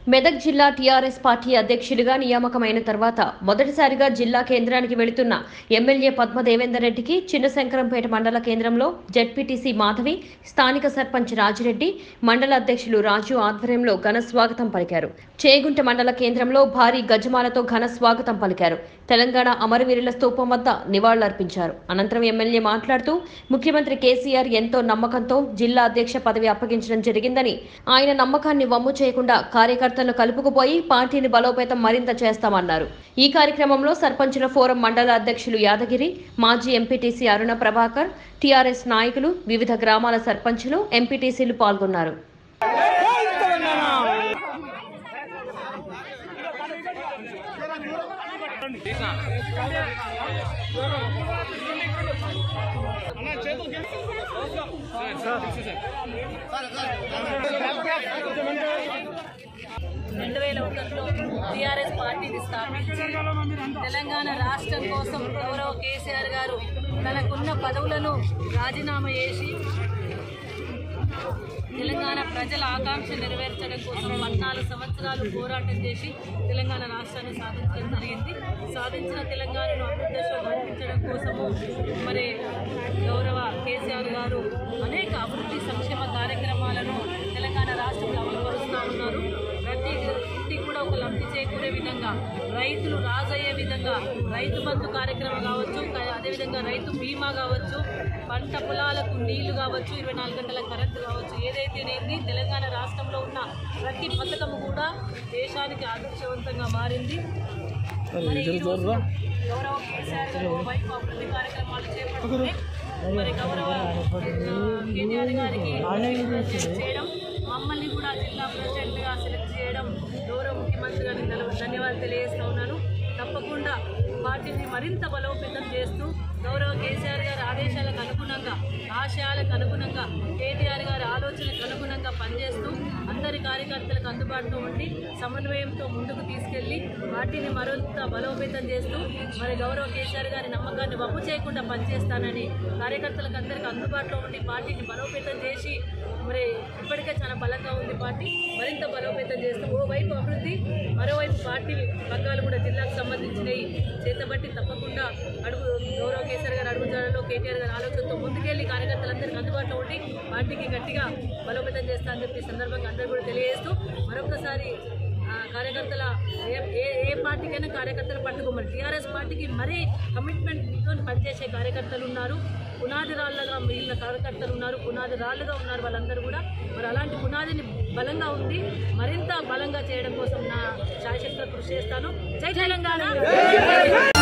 మెదక్ జిల్లా TRS party అధ్యక్షులుగా నియామకమైన తర్వాత మొదటిసారిగా జిల్లా కేంద్రానికి వెళుతున్న ఎమ్మెల్యే పద్మ దేవేందర్ రెడ్డికి చిన్నశంకరంపేట మండల కేంద్రంలో జడ్పీటీసీ మాధవి స్థానిక సర్పంచ్ రాజిరెడ్డి మండల అధ్యక్షులు రాజు ఆధ్వర్యంలో ఘన స్వాగతం పలికారు చేగుంట మండల కేంద్రంలో భారీ గజమాలతో ఘన స్వాగతం పలికారు తెలంగాణ అమరవీరుల స్తూపం వద్ద నివాళులర్పించారు అనంతరం ఎమ్మెల్యే మాట్లాడుతూ ముఖ్యమంత్రి కేసీఆర్ ఎంతో నమ్మకంతో జిల్లా అధ్యక్ష పదవి అప్పగించడం జరిగిందని ఆయన నమ్మకాన్ని వమ్ము చేయకుండా కార్యకర్తలను కలుపుకుపోయి పార్టీని బలోపేతం మరింత చేస్తామన్నారు ఈ కార్యక్రమంలో సర్పంచుల ఫోరం మండల అధ్యక్షులు యాదగిరి మాజీ ఎంపీటీసీ అరుణ ప్రభాకర్ టీఆర్ఎస్ నాయకులు వివిధ గ్రామాల సర్పంచులు ఎంపీటీసీలు పాల్గొన్నారు రెండు వేల ఒకటిలో టీఆర్ఎస్ పార్టీని స్థాపించి తెలంగాణ రాష్ట్రం కోసం గౌరవ కేసీఆర్ గారు తనకున్న పదవులను రాజీనామా చేసి తెలంగాణ ప్రజల ఆకాంక్ష నెరవేర్చడం కోసం పద్నాలుగు సంవత్సరాలు పోరాటం చేసి తెలంగాణ రాష్ట్రాన్ని సాధించడం జరిగింది సాధించిన తెలంగాణను అభివృద్ధి దశలో నడిపించడం కోసము మరి గౌరవ కేసీఆర్ గారు అనేక అభివృద్ధి సంక్షేమ కార్యక్రమాలను తెలంగాణ రాష్ట్రంలో అమలుపరుస్తూ ఉన్నారు ప్రతి ఇంటికి కూడా ఒక లబ్ధి చేకూరే విధంగా రైతులు రాజయ్యే విధంగా రైతు బంధు కార్యక్రమం కావచ్చు క- అదేవిధంగా రైతు బీమా కావచ్చు పంట పొలాలకు నీళ్లు కావచ్చు ఇరవై నాలుగు గంటల కరెంటు కావచ్చు ఏదైతేనేది తెలంగాణ రాష్ట్రంలో ఉన్న ప్రతి పథకము కూడా దేశానికి ఆదర్శవంతంగా మారింది మరి ఈ రోజు గౌరవ కేసీఆర్ గారు వైపు అభివృద్ధి కార్యక్రమాలు చేపడుతుంది మరి గౌరవ ఆ, కేటీఆర్ గారికి సెలెక్ట్ చేయడం మమ్మల్ని కూడా జిల్లా ప్రెసిడెంట్గా సెలెక్ట్ చేయడం గౌరవ ముఖ్యమంత్రి గారికి ధన్య- ధన్యవాదాలు తెలియజేస్తా ఉన్నాను తప్పకుండా పార్టీని మరింత బలోపేతం చేస్తూ గౌరవ కేసీఆర్ గారి ఆదేశాలకు అనుగుణంగా ఆశయాలకు అనుగుణంగా కేటీఆర్ గారి ఆలోచనలకు అనుగుణంగా పనిచేస్తూ అందరి కార్యకర్తలకు అందుబాటులో ఉండి సమన్వయంతో ముందుకు తీసుకెళ్లి పార్టీని మరింత బలోపేతం చేస్తూ మరి గౌరవ కేసీఆర్ గారి నమ్మకాన్ని వమ్ము చేయకుండా పనిచేస్తానని కార్యకర్తలకు అందరికీ అందుబాటులో ఉండి పార్టీని బలోపేతం చేసి మరి ఇప్పటికే చాలా బలంగా ఉంది పార్టీ మరింత బలోపేతం చేస్తూ ఓవైపు అభివృద్ధి మరోవైపు పార్టీ పగ్గాలు కూడా జిల్లాకు సంబంధించినవి చేతబట్టి తప్పకుండా అడుగు గౌరవ కేసీఆర్ గారు అడుగుజాడలో కేటీఆర్ గారి ఆలోచనతో ముందుకెళ్లి కార్యకర్తలందరికీ అందుబాటులో ఉండి పార్టీకి గట్టిగా బలోపేతం చేస్తా అని చెప్పి ఈ సందర్భంగా అందరూ కూడా తెలియజేస్తూ మరొకసారి ఆ, కార్యకర్తల ఏ ఏ ఏ పార్టీకైనా కార్యకర్తలు పట్టుకోమని టీఆర్ఎస్ పార్టీకి మరీ కమిట్మెంట్తో పనిచేసే కార్యకర్తలు ఉన్నారు పునాది రాళ్ళగా మిగిలిన కార్యకర్తలు ఉన్నారు పునాది రాళ్ళుగా ఉన్నారు వాళ్ళందరూ కూడా మరి అలాంటి పునాదిని బలంగా ఉంది మరింత బలంగా చేయడం కోసం నా శాయశక్తిగా కృషి చేస్తాను జై తెలంగాణ